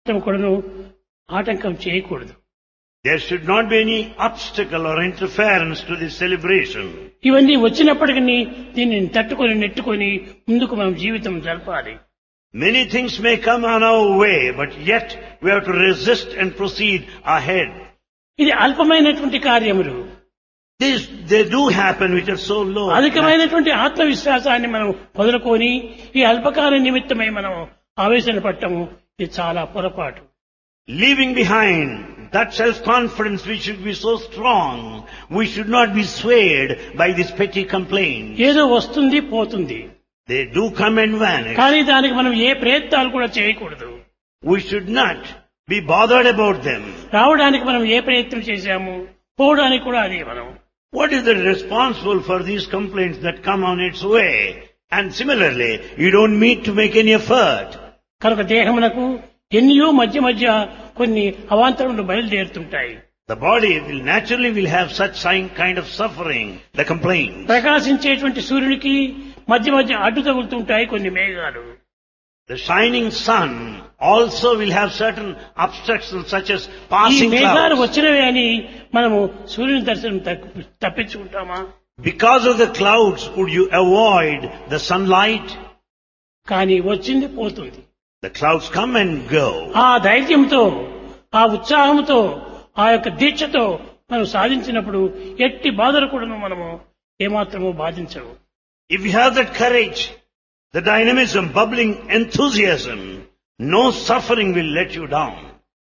కూడాను ఆటంకం చేయకూడదు There should not be any obstacle or interference to this celebration. ఇవన్నీ వచ్చినప్పటికీ దీన్ని తట్టుకొని నెట్టుకొని ముందుకు మనం జీవితం జరపాలి Many things may come on our way, but yet we have to resist and proceed ahead. ఇది అల్పమైనటువంటి కార్యములు These, they do happen which are so low. అధికమైనటువంటి ఆత్మవిశ్వాసాన్ని మనం వదులుకొని ఈ అల్పకాల నిమిత్తమై మనం ఆవేశన పట్టము ఇది చాలా పొరపాటు Leaving behind that self-confidence which should be so strong, we should not be swayed by this petty complaint. ఏదో వస్తుంది పోతుంది They do come and vanish. కానీ దానికి మనం ఏ ప్రయత్నాలు కూడా చేయకూడదు We should not be bothered about them. రావడానికి మనం ఏ ప్రయత్నం చేశాము పోవడానికి కూడా అదే మనం What is the responsible for these complaints that come on its way? And similarly, you don't need to make any effort. కనుక దేహమునకు ఎన్నో మధ్య మధ్య కొన్ని అవాంతరములు బయలుదేరుతుంటాయి The body will naturally will have such sign- kind of suffering, the complaint. ప్రకాశించేటువంటి సూర్యునికి మధ్య మధ్య అడ్డు తగులుతుంటాయి కొన్ని మేఘాలు The shining sun also will have certain obstructions such as ఈ passing మేఘాలు clouds. వచ్చినవి అని మనము సూర్యుని దర్శనం తప్పు- తప్పించుకుంటామా Because of the clouds, would you avoid the sunlight? కానీ వచ్చింది పోతుంది The clouds come and go. ఆ ధైర్యంతో ఆ ఉత్సాహంతో ఆ యొక్క దీక్షతో మనం సాధించినప్పుడు ఎట్టి బాధలు కూడా మనము ఏమాత్రము బాధించవు If you have that courage, the dynamism, bubbling enthusiasm, no suffering will let you down.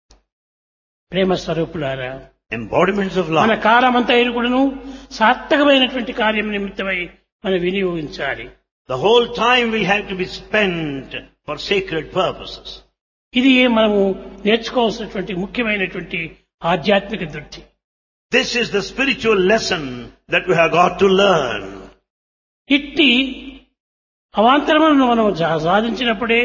ప్రేమ స్వరూపులారా Embodiments of మన love. కాలమంతా కూడాను సార్థకమైనటువంటి కార్యం నిమిత్తమై మనం వినియోగించాలి The whole time will have to be spent for sacred purposes. ఇది మనము నేర్చుకోవాల్సినటువంటి ముఖ్యమైనటువంటి ఆధ్యాత్మిక దృష్టి This is the spiritual lesson that we have got to learn. ఇట్టి అవాంతరములను మనం జా- సాధించినప్పుడే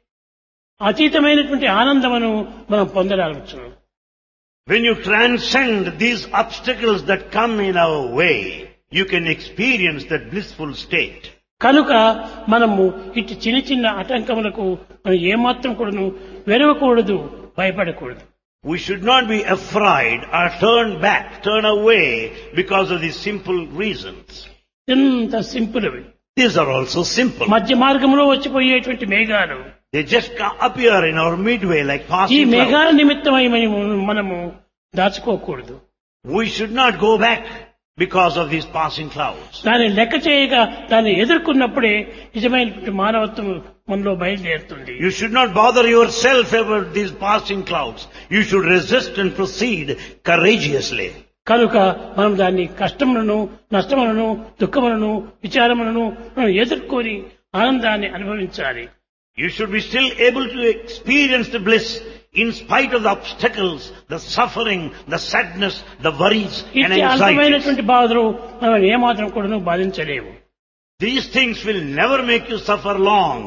అతీతమైనటువంటి ఆనందమును మనం పొందగలవచ్చు When you transcend these obstacles that come in our way, you can experience that blissful state. కనుక మనము ఇట్టి చిన్న చిన్న ఆటంకములకు మనం ఏమాత్రం కూడాను వెరవకూడదు భయపడకూడదు We should not be afraid or turn back, turn away because of these simple reasons. ఎంత సింపుల్ అవి These are also simple. మధ్య మార్గంలో వచ్చిపోయేటువంటి మేఘాలు They just ca- appear in our midway like ఈ passing clouds. మేఘాల నిమిత్తమై మనము మనము దాచుకోకూడదు We should not go back because of these passing clouds. దాన్ని లెక్క చేయగా దాన్ని ఎదుర్కొన్నప్పుడే నిజమైనటువంటి మానవత్వం మనలో బయలుదేరుతుంది You should not bother yourself about these passing clouds. You should resist and proceed courageously. కనుక మనం దాన్ని కష్టములను నష్టములను దుఃఖములను విచారములను మనం ఎదుర్కొని ఆనందాన్ని అనుభవించాలి You should be still able to experience the bliss in spite of the obstacles, the suffering, the sadness, the worries and ఇట్టి anxieties. అల్పమైనటువంటి బాధలు మనం ఏమాత్రం కూడాను బాధించలేము These things will never make you suffer long.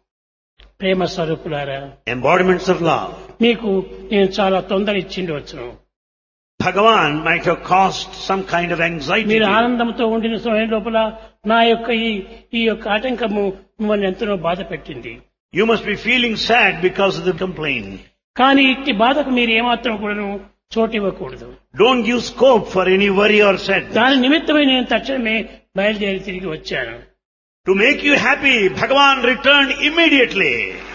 ప్రేమ స్వరూపులారా Embodiments of love. మీకు నేను చాలా తొందర ఇచ్చిండవచ్చును Bhagavan might have caused some kind of anxiety. మీరు to you. ఆనందంతో ఉండిన సమయం లోపల నా యొక్క ఈ ఈ యొక్క ఆటంకము మిమ్మల్ని ఎంతనో బాధ పెట్టింది You must be feeling sad because of the complaint. కానీ ఇట్టి బాధకు మీరు ఏమాత్రం కూడాను చోటు ఇవ్వకూడదు Don't give scope for any worry or sadness. దాని నిమిత్తమై నేను తక్షణమే బయలుదేరి తిరిగి వచ్చాను To make you happy, Bhagavan returned immediately.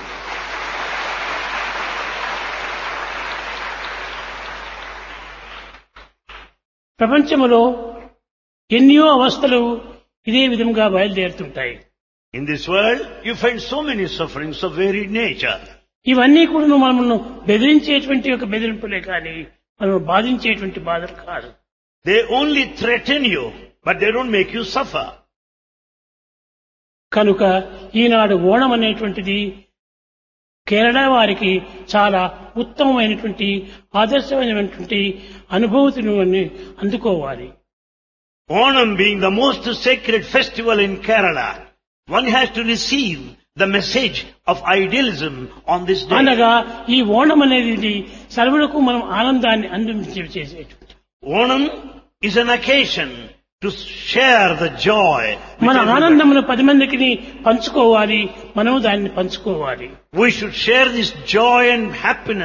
ప్రపంచములో ఎన్నో అవస్థలు ఇదే విధంగా బయలుదేరుతుంటాయి In this world, you find so many sufferings of varied nature. ఇవన్నీ కూడా మనల్ని బెదిరించేటువంటి ఒక బెదిరింపులే కానీ మనం బాధించేటువంటి బాధలు కాదు They only threaten you, but they don't make you suffer. కనుక ఈనాడు ఓణం అనేటువంటిది కేరళ వారికి చాలా ఉత్తమమైనటువంటి ఆదర్శమైనటువంటి అనుభూతిని అన్ని అందుకోవాలి Onam being the most sacred festival in Kerala, one has to receive the message of idealism on this day. అనగా ఈ ఓణం అనేది సర్వులకు మనం ఆనందాన్ని అందించే చేసేటువంటి Onam is an occasion to share the joy. with మన everyone. ఆనందమును పది మందికి పంచుకోవాలి మనం దాన్ని పంచుకోవాలి We should share this joy and happiness